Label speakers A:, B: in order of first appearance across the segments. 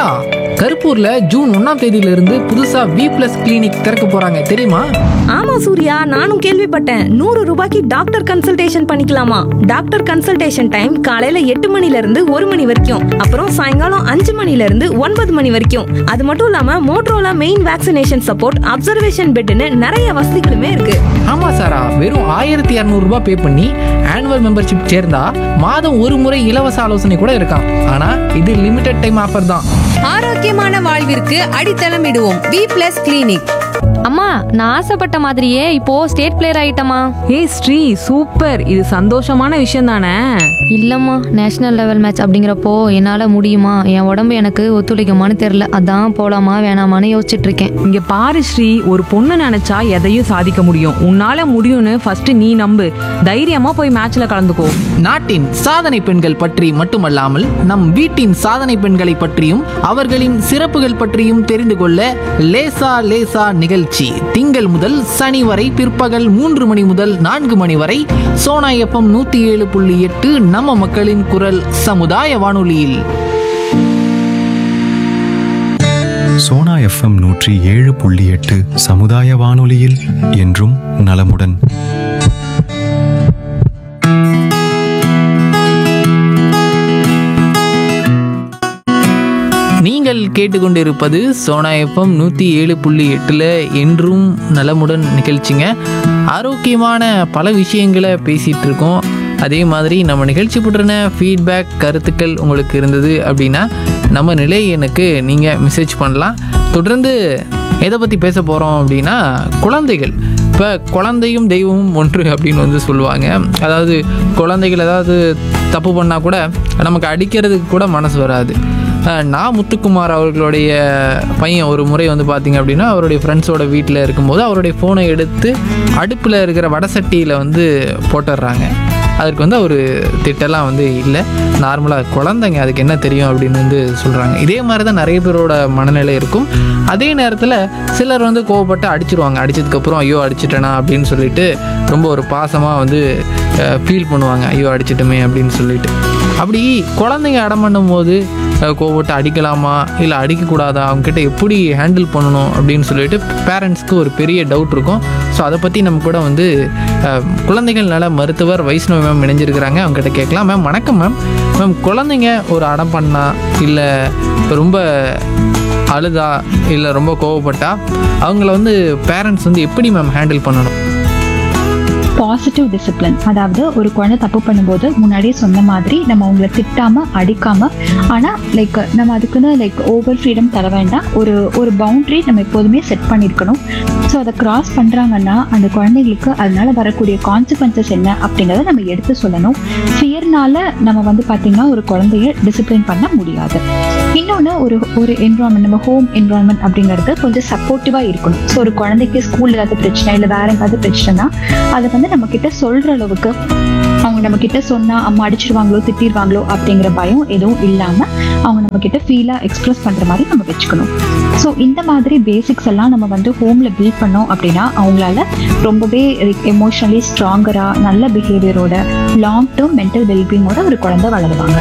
A: சாரா கருப்பூர்ல June ஒன்னாம் தேதியில இருந்து புதுசா வி பிளஸ் கிளினிக் திறக்க போறாங்க தெரியுமா
B: ஆமா சூர்யா நானும் கேள்விப்பட்டேன் நூறு ரூபாய்க்கு டாக்டர் கன்சல்டேஷன் பண்ணிக்கலாமா டாக்டர் கன்சல்டேஷன் டைம் காலையில எட்டு மணில இருந்து ஒரு மணி வரைக்கும் அப்புறம் சாயங்காலம் அஞ்சு மணில இருந்து ஒன்பது மணி வரைக்கும் அது மட்டும் இல்லாம மோட்ரோலா மெயின் வேக்சினேஷன் சப்போர்ட் அப்சர்வேஷன் பெட்னு நிறைய வசதிகளுமே இருக்கு
A: ஆமா சாரா வெறும் ஆயிரத்தி இரநூறு ரூபாய் பே பண்ணி ஆனுவல் மெம்பர்ஷிப் சேர்ந்தா மாதம் ஒரு முறை இலவச ஆலோசனை கூட இருக்காம் ஆனா இது லிமிடெட் டைம் ஆஃபர் தான்
C: ஆரோக்கியமான வாழ்விற்கு அடித்தளம் இடுவோம் வி பிளஸ் கிளினிக்
D: அம்மா நான் ஆசைப்பட்ட மாதிரியே இப்போ ஸ்டேட் பிளேயர் ஆயிட்டமா
E: ஏய் ஸ்ரீ சூப்பர் இது சந்தோஷமான விஷயம் தானே
D: இல்லம்மா நேஷனல் லெவல் மேட்ச் அப்படிங்கிறப்போ என்னால முடியுமா என் உடம்பு எனக்கு ஒத்துழைக்குமான்னு தெரியல அதான் போலாமா வேணாமான்னு யோசிச்சுட்டு இருக்கேன்
E: இங்க பாரு ஸ்ரீ ஒரு பொண்ணு நினைச்சா எதையும் சாதிக்க முடியும் உன்னால முடியும்னு ஃபர்ஸ்ட் நீ நம்பு தைரியமா போய் மேட்ச்ல கலந்துக்கோ
A: நாட்டின் சாதனை பெண்கள் பற்றி மட்டுமல்லாமல் நம் வீட்டின் சாதனை பெண்களை பற்றியும் அவர்களின் சிறப்புகள் பற்றியும் தெரிந்து கொள்ள லேசா லேசா நிகழ்ச்சி திங்கள் முதல் சனி வரை பிற்பகல் மூன்று மணி முதல் நான்கு மணி வரை சோனா எஃப்எம் நூத்தி ஏழு புள்ளி எட்டு நம்ம மக்களின் குரல் சமுதாய வானொலியில்
F: சோனா எஃப்எம் நூற்றி ஏழு புள்ளி எட்டு சமுதாய வானொலியில் என்றும் நலமுடன்
A: நீங்கள் கேட்டுக்கொண்டிருப்பது சோனா எஃப்எம் நூற்றி ஏழு புள்ளி எட்டில் என்றும் நலமுடன் நிகழ்ச்சிங்க ஆரோக்கியமான பல விஷயங்களை பேசிகிட்டு இருக்கோம் அதே மாதிரி நம்ம நிகழ்ச்சி பற்றின ஃபீட்பேக் கருத்துக்கள் உங்களுக்கு இருந்தது அப்படின்னா நம்ம நிலை எனக்கு நீங்கள் மெசேஜ் பண்ணலாம் தொடர்ந்து எதை பற்றி பேச போகிறோம் அப்படின்னா குழந்தைகள் இப்போ குழந்தையும் தெய்வமும் ஒன்று அப்படின்னு வந்து சொல்லுவாங்க அதாவது குழந்தைகள் ஏதாவது தப்பு பண்ணால் கூட நமக்கு அடிக்கிறதுக்கு கூட மனசு வராது அஹ் நான் முத்துக்குமார் அவர்களுடைய பையன் ஒரு முறை வந்து பார்த்தீங்க அப்படின்னா அவருடைய ஃப்ரெண்ட்ஸோட வீட்டில் இருக்கும்போது அவருடைய ஃபோனை எடுத்து அடுப்பில் இருக்கிற வடசட்டியில் வந்து போட்டுடுறாங்க அதற்கு வந்து அவர் திட்டெல்லாம் வந்து இல்லை நார்மலாக குழந்தைங்க அதுக்கு என்ன தெரியும் அப்படின்னு வந்து சொல்கிறாங்க இதே மாதிரி தான் நிறைய பேரோட மனநிலை இருக்கும் அதே நேரத்தில் சிலர் வந்து கோவப்பட்டு அடிச்சிருவாங்க அடிச்சதுக்கப்புறம் ஐயோ அடிச்சிட்டேனா அப்படின்னு சொல்லிட்டு ரொம்ப ஒரு பாசமாக வந்து ஃபீல் பண்ணுவாங்க ஐயோ அடிச்சிட்டோமே அப்படின்னு சொல்லிட்டு அப்படி குழந்தைங்க அடம் பண்ணும்போது அஹ், கோவப்பட்டு அடிக்கலாமா இல்லை அடிக்கக்கூடாதா அவங்ககிட்ட எப்படி ஹேண்டில் பண்ணணும் அப்படின்னு சொல்லிட்டு பேரண்ட்ஸ்க்கு ஒரு பெரிய டவுட் இருக்கும் ஸோ அதை பற்றி நம்ம கூட வந்து அஹ், குழந்தைகள் நல மருத்துவர் வைஷ்ணவி மேம் இணைஞ்சிருக்கிறாங்க அவங்ககிட்ட கேட்கலாம் மேம் வணக்கம் மேம் மேம் குழந்தைங்க ஒரு அடம் பண்ணா இல்லை ரொம்ப அழுதா இல்லை ரொம்ப கோவப்பட்டா அவங்கள வந்து பேரண்ட்ஸ் வந்து எப்படி மேம் ஹேண்டில் பண்ணணும்
G: பாசிட்டிவ் டிசிப்ளின் அதாவது ஒரு குழந்தை தப்பு பண்ணும்போது முன்னாடியே சொன்ன மாதிரி நம்ம அவங்கள திட்டாம அடிக்காம ஆனா லைக் நம்ம அதுக்குன்னு லைக் ஓவர் ஃப்ரீடம் தர வேண்டாம் ஒரு ஒரு பவுண்டரி நம்ம எப்போதுமே செட் பண்ணியிருக்கணும் ஸோ அதை கிராஸ் பண்றாங்கன்னா அந்த குழந்தைங்களுக்கு அதனால வரக்கூடிய கான்சிக்வன்சஸ் என்ன அப்படிங்கிறத நம்ம எடுத்து சொல்லணும் ஃபியர்னால நம்ம வந்து பார்த்தீங்கன்னா ஒரு குழந்தைய டிசிப்ளின் பண்ண முடியாது இன்னொன்று ஒரு ஒரு என்வரான்மெண்ட் நம்ம ஹோம் என்வரான்மெண்ட் அப்படிங்கிறது கொஞ்சம் சப்போர்ட்டிவாக இருக்கணும் ஸோ ஒரு குழந்தைக்கு ஸ்கூல் ஏதாவது பிரச்சனை இல்லை வேற எங்காவது பிரச்சனைனா அதை வந்து நம்ம கிட்ட சொல்ற அளவுக்கு அவங்க நம்ம கிட்ட சொன்னா அம்மா அடிச்சிருவாங்களோ திட்டிடுவாங்களோ அப்படிங்கிற பயம் எதுவும் இல்லாம அவங்க நம்ம கிட்ட ஃபீலா எக்ஸ்பிரஸ் பண்ற மாதிரி நம்ம வச்சுக்கணும் ஸோ இந்த மாதிரி பேசிக்ஸ் எல்லாம் நம்ம வந்து ஹோம்ல பில்ட் பண்ணோம் அப்படின்னா அவங்களால ரொம்பவே எமோஷனலி ஸ்ட்ராங்கரா நல்ல பிஹேவியரோட லாங் டேர்ம் மென்டல் வெல்பீங்கோட ஒரு குழந்தை வளருவாங்க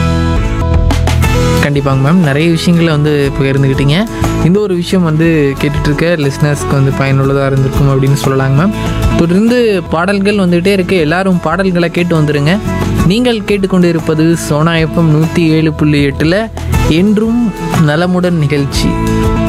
A: கண்டிப்பாங்க மேம் நிறைய விஷயங்களை வந்து பகிர்ந்துக்கிட்டீங்க இந்த ஒரு விஷயம் வந்து கேட்டுட்டு இருக்க லிஸ்னர்ஸ்க்கு வந்து பயனுள்ளதாக இருந்திருக்கும் அப்படின்னு சொல்லலாங்க மேம் தொடர்ந்து பாடல்கள் வந்துகிட்டே இருக்கு எல்லாரும் பாடல்களை கேட்டு வந்துருங்க நீங்கள் கேட்டுக்கொண்டு இருப்பது சோனா எஃப்எம் நூற்றி ஏழு புள்ளி எட்டில் என்றும் நலமுடன் நிகழ்ச்சி